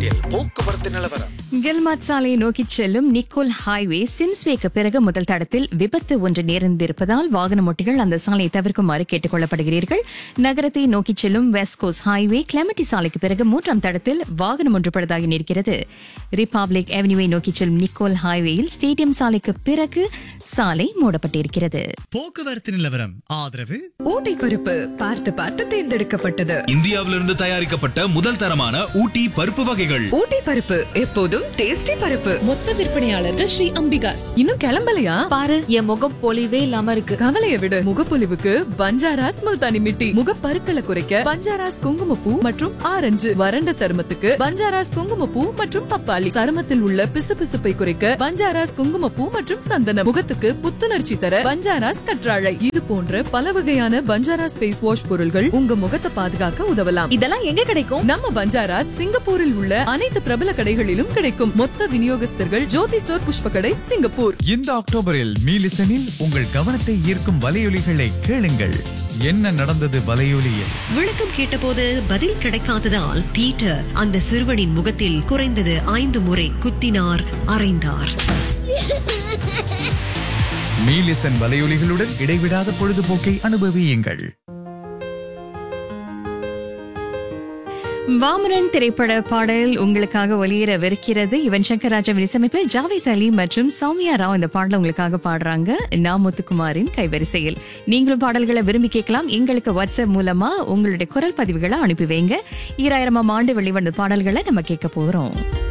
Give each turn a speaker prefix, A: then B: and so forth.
A: எட்டில் போக்குவரத்து நிலவரம்
B: கில்மாட் சாலையை நோக்கிச் செல்லும் நிக்கோல் ஹைவே சின்ஸ்வேக்கு பிறகு முதல் தடத்தில் விபத்து ஒன்று நேர்ந்திருப்பதால் வாகன ஓட்டிகள் அந்த சாலையை தவிர்க்குமாறு கேட்டுக் கொள்ளப்படுகிறீர்கள் நகரத்தை நோக்கிச் செல்லும் வெஸ்ட் கோஸ்ட் ஹைவே கிளமட்டி சாலைக்கு பிறகு மூன்றாம் தடத்தில் வாகனம் ஒன்று பழுதாகி நிற்கிறது ரிபப்ளிக் அவென்யூவை நோக்கிச் செல்லும் நிக்கோல் ஹைவேயில் ஸ்டேடியம் சாலைக்கு பிறகு சாலை மூடப்பட்டிருக்கிறது
C: போக்குவரத்து நிலவரம் ஆதரவு
D: ஊட்டி பருப்பு பார்த்து பார்த்து தேர்ந்தெடுக்கப்பட்டது
E: இந்தியாவிலிருந்து தயாரிக்கப்பட்ட முதல் தரமான ஊட்டி பருப்பு வகைகள்
D: ஊட்டி பருப்பு எப்போதும் டேஸ்டி பருப்பு
F: மொத்த விற்பனையாளர்கள் ஸ்ரீ அம்பிகாஸ்
D: இன்னும் கிளம்பலையா
F: பாரு என் முகம் பொலிவே இல்லாம இருக்கு
D: கவலைய விடு முகப்பொலிவுக்கு பஞ்சாராஸ் முல்தானி மிட்டி முகப்பருக்களை குறைக்க பஞ்சாராஸ் குங்குமப்பூ மற்றும் ஆரஞ்சு வறண்ட சருமத்துக்கு பஞ்சாராஸ் குங்குமப்பூ மற்றும் பப்பாளி சருமத்தில் உள்ள பிசுபிசுப்பை குறைக்க பஞ்சாராஸ் குங்குமப்பூ மற்றும் சந்தனம் முகத்துக்கு புத்துணர்ச்சி தர பஞ்சாராஸ் கற்றாழை இது போன்ற பல வகையான பஞ்சாராஸ் ஃபேஸ் வாஷ் பொருள்கள் உங்க முகத்தை பாதுகாக்க உதவலாம்
F: இதெல்லாம் எங்க கிடைக்கும்
D: நம்ம பஞ்சாராஸ் சிங்கப்பூரில் உள்ள அனைத்து பிரபல கடைகளிலும் கிடைக்கும் மொத்த விநியோகஸ்தர்கள் ஜோதி ஸ்டோர் புஷ்ப கடை சிங்கப்பூர்
G: இந்த அக்டோபரில் மீலிசனில் உங்கள் கவனத்தை ஈர்க்கும் வலையொலிகளை கேளுங்கள் என்ன நடந்தது வலையொலியில்
H: விளக்கம் கேட்டபோது பதில் கிடைக்காததால் பீட்டர் அந்த சிறுவனின் முகத்தில் குறைந்தது ஐந்து முறை குத்தினார் அறைந்தார்
G: மீலிசன் வலையொலிகளுடன் இடைவிடாத பொழுதுபோக்கை அனுபவியுங்கள்
B: வாமரன் திரைப்பட பாடல் உங்களுக்காக ஒலியரவிருக்கிறது யுவன் சங்கர் ராஜா இசையமைப்பில் ஜாவேத் அலி மற்றும் சௌமியா ராவ் இந்த பாடலை உங்களுக்காக பாடுறாங்க நா முத்துக்குமாரின் கைவரிசையில் நீங்களும் பாடல்களை விரும்பி கேட்கலாம் எங்களுக்கு வாட்ஸ்அப் மூலமா உங்களுடைய குரல் பதிவுகளை அனுப்பி வைங்க ஈராயிரமாம் ஆண்டு வெளிவந்த பாடல்களை நம்ம கேட்க போறோம்